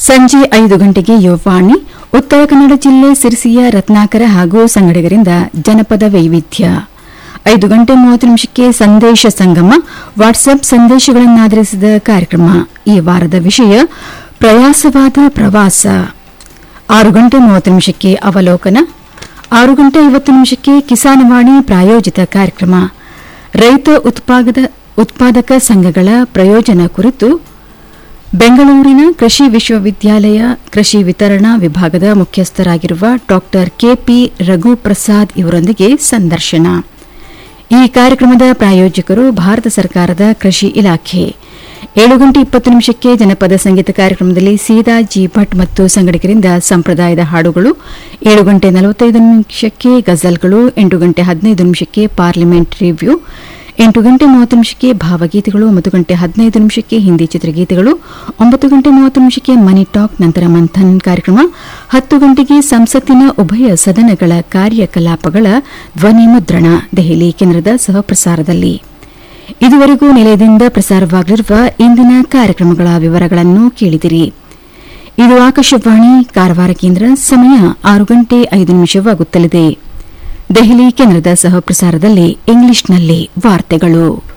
ಸಂಜೆ ಐದು ಗಂಟೆಗೆ ಯುವವಾಣಿ ಉತ್ತರ ಕನ್ನಡ ಜಿಲ್ಲೆ ಸಿರಿಸಿಯ ರತ್ನಾಕರ ಹಾಗೂ ಸಂಗಡಿಗರಿಂದ ಜನಪದ ವೈವಿಧ್ಯ ಐದು ಗಂಟೆ ಮೂವತ್ತು ನಿಮಿಷಕ್ಕೆ ಸಂದೇಶ ಸಂಗಮ ವಾಟ್ಸ್ಆಪ್ ಸಂದೇಶಗಳನ್ನಾಧರಿಸಿದ ಕಾರ್ಯಕ್ರಮ ಈ ವಾರದ ವಿಷಯ ಪ್ರಯಾಸವಾದ ಪ್ರವಾಸ ಆರು ಗಂಟೆ ಮೂವತ್ತು ನಿಮಿಷಕ್ಕೆ ಅವಲೋಕನ ಆರು ಗಂಟೆ ಐವತ್ತು ನಿಮಿಷಕ್ಕೆ ಕಿಸಾನವಾಣಿ ಪ್ರಾಯೋಜಿತ ಕಾರ್ಯಕ್ರಮ ರೈತ ಉತ್ಪಾದಕ ಉತ್ಪಾದಕ ಸಂಘಗಳ ಪ್ರಯೋಜನ ಕುರಿತು ಬೆಂಗಳೂರಿನ ಕೃಷಿ ವಿಶ್ವವಿದ್ಯಾಲಯ ಕೃಷಿ ವಿತರಣಾ ವಿಭಾಗದ ಮುಖ್ಯಸ್ಥರಾಗಿರುವ ಡಾಕ್ಟರ್ ಕೆಪಿ ರಘುಪ್ರಸಾದ್ ಇವರೊಂದಿಗೆ ಸಂದರ್ಶನ ಈ ಕಾರ್ಯಕ್ರಮದ ಪ್ರಾಯೋಜಕರು ಭಾರತ ಸರ್ಕಾರದ ಕೃಷಿ ಇಲಾಖೆ ಏಳು ಗಂಟೆ ಇಪ್ಪತ್ತು ನಿಮಿಷಕ್ಕೆ ಜನಪದ ಸಂಗೀತ ಕಾರ್ಯಕ್ರಮದಲ್ಲಿ ಸೀದಾ ಜಿ ಭಟ್ ಮತ್ತು ಸಂಗಡಿಗರಿಂದ ಸಂಪ್ರದಾಯದ ಹಾಡುಗಳು ಏಳು ಗಂಟೆ ನಲವತ್ತೈದು ನಿಮಿಷಕ್ಕೆ ಗಜಲ್ಗಳು ಎಂಟು ಗಂಟೆ ಹದಿನೈದು ನಿಮಿಷಕ್ಕೆ ಪಾರ್ಲಿಮೆಂಟ್ ರಿವ್ಯೂ ಎಂಟು ಗಂಟೆ ಮೂವತ್ತು ನಿಮಿಷಕ್ಕೆ ಭಾವಗೀತೆಗಳು ಒಂಬತ್ತು ಗಂಟೆ ಹದಿನೈದು ನಿಮಿಷಕ್ಕೆ ಹಿಂದಿ ಚಿತ್ರಗೀತೆಗಳು ಒಂಬತ್ತು ಗಂಟೆ ಮೂವತ್ತು ನಿಮಿಷಕ್ಕೆ ಮನಿ ಟಾಕ್ ನಂತರ ಮಂಥನ್ ಕಾರ್ಯಕ್ರಮ ಹತ್ತು ಗಂಟೆಗೆ ಸಂಸತ್ತಿನ ಉಭಯ ಸದನಗಳ ಕಾರ್ಯಕಲಾಪಗಳ ಧ್ವನಿ ಮುದ್ರಣ ದೆಹಲಿ ಕೇಂದ್ರದ ಸಹಪ್ರಸಾರದಲ್ಲಿ ಇದುವರೆಗೂ ನಿಲಯದಿಂದ ಪ್ರಸಾರವಾಗಲಿರುವ ಇಂದಿನ ಕಾರ್ಯಕ್ರಮಗಳ ವಿವರಗಳನ್ನು ಕೇಳಿದಿರಿ ಇದು ಆಕಾಶವಾಣಿ ಕಾರವಾರ ಕೇಂದ್ರ ಸಮಯ ಆರು ಗಂಟೆ ಐದು ನಿಮಿಷವಾಗುತ್ತಲಿದೆ ದೆಹಲಿ ಕೇಂದ್ರದ ಸಹಪ್ರಸಾರದಲ್ಲಿ ಇಂಗ್ಲಿಷ್ನಲ್ಲಿ ವಾರ್ತೆಗಳು